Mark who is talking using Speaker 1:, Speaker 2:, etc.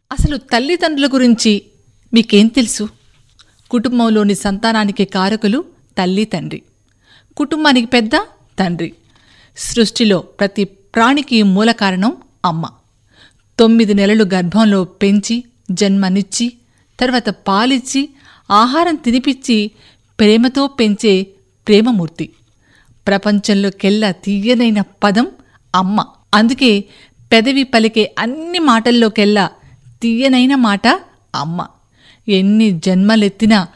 Speaker 1: అసలు తల్లిదండ్రుల గురించి మీకేం తెలుసు కుటుంబంలోని సంతానానికి కారకులు తల్లి తండ్రి కుటుంబానికి పెద్ద తండ్రి సృష్టిలో ప్రతి ప్రాణికి మూల కారణం అమ్మ తొమ్మిది నెలలు గర్భంలో పెంచి జన్మనిచ్చి తర్వాత పాలిచ్చి ఆహారం తినిపించి ప్రేమతో పెంచే ప్రేమమూర్తి ప్రపంచంలోకెల్లా తీయనైన పదం అమ్మ అందుకే పెదవి పలికే అన్ని మాటల్లోకెల్లా తీయనైన మాట అమ్మ ఎన్ని జన్మలెత్తినా